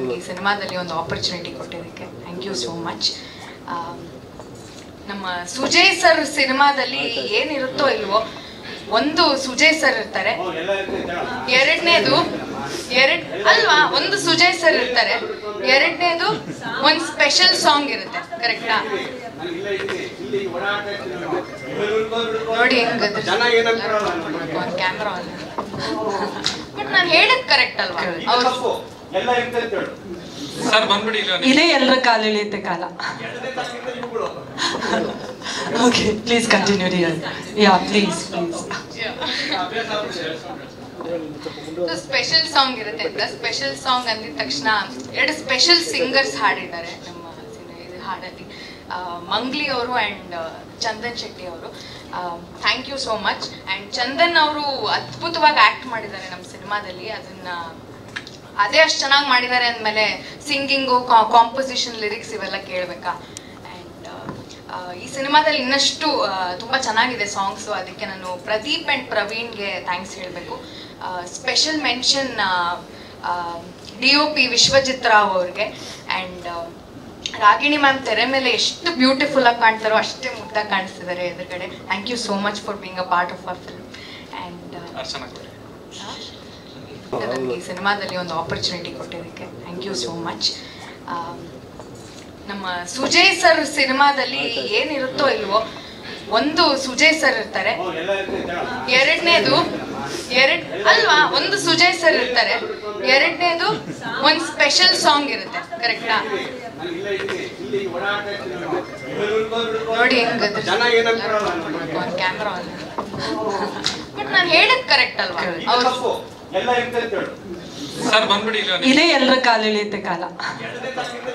ನನಗೆ ಈ ಸಿನಿಮಾದಲ್ಲಿ ಒಂದು ಆಪರ್ಚುನಿಟಿ ಕೊಟ್ಟಿದ್ದಕ್ಕೆ ಥ್ಯಾಂಕ್ ಯು ಸೋ ಮಚ್ ನಮ್ಮ ಸುಜಯ್ ಸರ್ ಸಿನಿಮಾದಲ್ಲಿ ಏನಿರುತ್ತೋ ಇಲ್ವೋ ಒಂದು ಸುಜಯ್ ಸರ್ ಇರ್ತಾರೆ ಎರಡನೇದು ಎರಡ್ ಅಲ್ವಾ ಒಂದು ಸುಜಯ್ ಸರ್ ಇರ್ತಾರೆ ಎರಡನೇದು ಒಂದು ಸ್ಪೆಷಲ್ ಸಾಂಗ್ ಇರುತ್ತೆ ಕರೆಕ್ಟಾ ನೋಡಿ ಹೆಂಗ್ ಜನ ಏನಂತಾರಲ್ಲ ಕ್ಯಾಮ್ರಾ ಅಲ್ಲ ಬಟ್ ನಾನು ಹೇಳಿದ್ ಕರೆಕ್ಟ್ ಅಲ್ವಾ ಅವ್ರು ತಪ್ಪು ಎಲ್ಲ ಇರ್ತದೆ ಅಂತ ಹೇಳು ಸರ್ ಬಂದ್ಬಿಡಿ ಇಲ್ಲ ಇದೇ ಎಲ್ಲರ ಕಾಲೆಳೆಯುತ್ತೆ ಕಾಲ okay please continue real yeah please please special song ಇರುತ್ತೆ ಅಂತ ಸ್ಪೆಷಲ್ ಸಾಂಗ್ ಅಂದಿದ ತಕ್ಷಣ ಎರಡು ಸ್ಪೆಷಲ್ ಸಿಂಗರ್ಸ್ ಹಾಡಿದ್ದಾರೆ ನಮ್ಮ ಸಿನಿ- ಇದು ಹಾಡಲ್ಲಿ ಆ, ಮಂಗ್ಲಿ ಅವರು ಅಂಡ್ ಚಂದನ್ ಶೆಟ್ಟಿ ಅವರು thank you so much and Chandan ಅವರು ಅದ್ಭುತವಾಗಿ ಆಕ್ಟ್ ಮಾಡಿದ್ದಾರೆ ನಮ್ಮ ಸಿನಿಮಾದಲ್ಲಿ ಅದನ್ನ ಅದೇ ಅಷ್ಟು ಚೆನ್ನಾಗಿ ಮಾಡಿದ್ದಾರೆ ಅಂದಮೇಲೆ ಸಿಂಗಿಂಗು ಕಾಂಪೋಸಿಷನ್ ಲಿರಿಕ್ಸ್ ಇವೆಲ್ಲ ಕೇಳಬೇಕಾ ಆ್ಯಂಡ್ ಈ ಸಿನಿಮಾದಲ್ಲಿ ಇನ್ನಷ್ಟು ಆ, ತುಂಬಾ ಚೆನ್ನಾಗಿದೆ ಸಾಂಗ್ಸು ಅದಕ್ಕೆ ನಾನು ಪ್ರದೀಪ್ ಆ್ಯಂಡ್ ಪ್ರವೀಣ್ಗೆ ಥ್ಯಾಂಕ್ಸ್ ಹೇಳಬೇಕು special mention D O P Vishwajit Rao ಅವ್ರಿಗೆ ಆ್ಯಂಡ್ ರಾಗಿಣಿ ಮ್ಯಾಮ್ ತೆರೆ ಮೇಲೆ ಎಷ್ಟು ಬ್ಯೂಟಿಫುಲ್ ಆಗಿ ಕಾಣ್ತಾರೋ ಅಷ್ಟೇ ಮುದ್ದಾಗಿ ಕಾಣಿಸ್ತಿದ್ದಾರೆ ಎದುರುಗಡೆ thank you so much for being a part of a film and Archana ಕೊಡಿ ನನಗೆ ಈ ಸಿನಿಮಾದಲ್ಲಿ ಒಂದು ಆಪರ್ಚುನಿಟಿ ಕೊಟ್ಟಿದ್ದಕ್ಕೆ ಥ್ಯಾಂಕ್ ಯು ಸೋ ಮಚ್ ನಮ್ಮ ಸುಜಯ್ ಸರ್ ಸಿನಿಮಾದಲ್ಲಿ ಏನಿರುತ್ತೋ ಇಲ್ವೋ ಒಂದು ಸುಜಯ್ ಸರ್ ಇರ್ತಾರೆ ಎಲ್ಲ ಇರ್ತದೆ ಅಂತ ಹೇಳು ಎರಡನೇದು ಎರಡ್ ಅಲ್ವಾ ಒಂದು ಸುಜಯ್ ಸರ್ ಇರ್ತಾರೆ ಎರಡನೇದು ಒಂದು ಸ್ಪೆಷಲ್ ಸಾಂಗ್ ಇರುತ್ತೆ ಕರೆಕ್ಟಾ ನಾನು ಇಲ್ಲ ಇದ್ದೀನಿ ಇಲ್ಲಿ ಓಡಾಟ ಇರ್ತೀನಿ ನಾನು. ಇವ್ರು ಉಳ್ಕೊಂಡು ಬಿಡ್ಕೊಂಡು ನೋಡಿ ಹೆಂಗ್ ಜನ ಏನಂತಾರಲ್ಲ ಕ್ಯಾಮ್ರಾ ಅಲ್ಲ ಬಟ್ ನಾನು ಹೇಳಿದ್ ಕರೆಕ್ಟ್ ಅಲ್ವಾ ಅವ್ರು ತಪ್ಪು ಎಲ್ಲ ಇರ್ತದೆ ಅಂತ ಹೇಳು ಸರ್ ಬಂದ್ಬಿಡಿ ಇಲ್ಲ ಇದೇ ಎಲ್ಲರ ಕಾಲೆಳೆಯುತ್ತೆ ಕಾಲ ಎರಡನೇ ತಾಸಿಂದ